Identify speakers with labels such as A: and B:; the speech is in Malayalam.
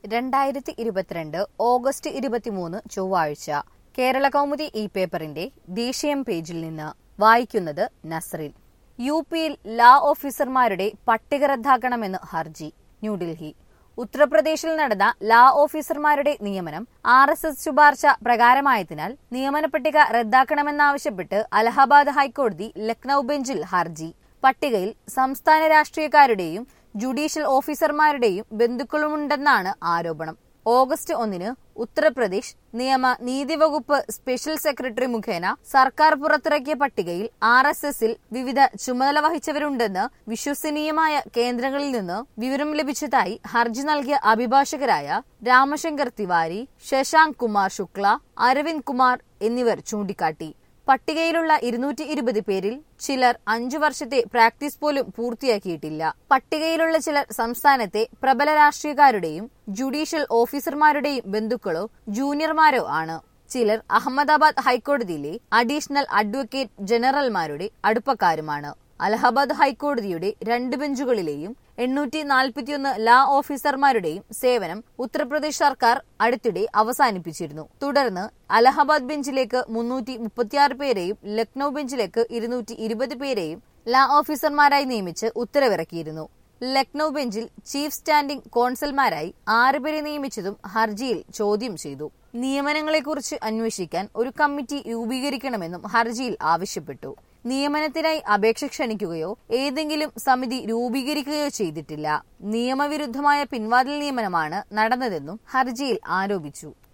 A: രണ്ടായിരത്തി ഇരുപത്തിരണ്ട് ഓഗസ്റ്റ് ഇരുപത്തിമൂന്ന് ചൊവ്വാഴ്ച കേരള കൗമുദി ഈ പേപ്പറിന്റെ ദേശീയം പേജിൽ നിന്ന് വായിക്കുന്നത് നസ്രിൻ യു പിയിൽ ലാ ഓഫീസർമാരുടെ പട്ടിക റദ്ദാക്കണമെന്ന് ഹർജി ന്യൂഡൽഹി ഉത്തർപ്രദേശിൽ നടന്ന ലാ ഓഫീസർമാരുടെ നിയമനം ആർ എസ് എസ് ശുപാർശ പ്രകാരമായതിനാൽ നിയമന പട്ടിക റദ്ദാക്കണമെന്നാവശ്യപ്പെട്ട് അലഹബാദ് ഹൈക്കോടതി ലക്നൌ ബെഞ്ചിൽ ഹർജി പട്ടികയിൽ സംസ്ഥാന രാഷ്ട്രീയക്കാരുടെയും ജുഡീഷ്യൽ ഓഫീസർമാരുടെയും ബന്ധുക്കളുമുണ്ടെന്നാണ് ആരോപണം ഓഗസ്റ്റ് ഒന്നിന് ഉത്തർപ്രദേശ് നിയമ നീതി വകുപ്പ് സ്പെഷ്യൽ സെക്രട്ടറി മുഖേന സർക്കാർ പുറത്തിറക്കിയ പട്ടികയിൽ ആർ എസ് എസിൽ വിവിധ ചുമതല വഹിച്ചവരുണ്ടെന്ന് വിശ്വസനീയമായ കേന്ദ്രങ്ങളിൽ നിന്ന് വിവരം ലഭിച്ചതായി ഹർജി നൽകിയ അഭിഭാഷകരായ രാമശങ്കർ തിവാരി ശശാങ്ക് കുമാർ ശുക്ല അരവിന്ദ് കുമാർ എന്നിവർ ചൂണ്ടിക്കാട്ടി പട്ടികയിലുള്ള ഇരുന്നൂറ്റി ഇരുപത് പേരിൽ ചിലർ അഞ്ചു വർഷത്തെ പ്രാക്ടീസ് പോലും പൂർത്തിയാക്കിയിട്ടില്ല പട്ടികയിലുള്ള ചിലർ സംസ്ഥാനത്തെ പ്രബല രാഷ്ട്രീയക്കാരുടെയും ജുഡീഷ്യൽ ഓഫീസർമാരുടെയും ബന്ധുക്കളോ ജൂനിയർമാരോ ആണ് ചിലർ അഹമ്മദാബാദ് ഹൈക്കോടതിയിലെ അഡീഷണൽ അഡ്വക്കേറ്റ് ജനറൽമാരുടെ അടുപ്പക്കാരുമാണ് അലഹബാദ് ഹൈക്കോടതിയുടെ രണ്ട് ബെഞ്ചുകളിലെയും എണ്ണൂറ്റി നാൽപ്പത്തിയൊന്ന് ലാ ഓഫീസർമാരുടെയും സേവനം ഉത്തർപ്രദേശ് സർക്കാർ അടുത്തിടെ അവസാനിപ്പിച്ചിരുന്നു തുടർന്ന് അലഹബാദ് ബെഞ്ചിലേക്ക് മുന്നൂറ്റി മുപ്പത്തിയാറ് പേരെയും ലക്നൌ ബെഞ്ചിലേക്ക് ഇരുന്നൂറ്റി ഇരുപത് പേരെയും ലാ ഓഫീസർമാരായി നിയമിച്ച് ഉത്തരവിറക്കിയിരുന്നു ലക്നൌ ബെഞ്ചിൽ ചീഫ് സ്റ്റാൻഡിംഗ് കോൺസൽമാരായി ആറുപേരെ നിയമിച്ചതും ഹർജിയിൽ ചോദ്യം ചെയ്തു നിയമനങ്ങളെക്കുറിച്ച് അന്വേഷിക്കാൻ ഒരു കമ്മിറ്റി രൂപീകരിക്കണമെന്നും ഹർജിയിൽ ആവശ്യപ്പെട്ടു നിയമനത്തിനായി അപേക്ഷ ക്ഷണിക്കുകയോ ഏതെങ്കിലും സമിതി രൂപീകരിക്കുകയോ ചെയ്തിട്ടില്ല നിയമവിരുദ്ധമായ പിൻവാതിൽ നിയമനമാണ് നടന്നതെന്നും ഹർജിയിൽ ആരോപിച്ചു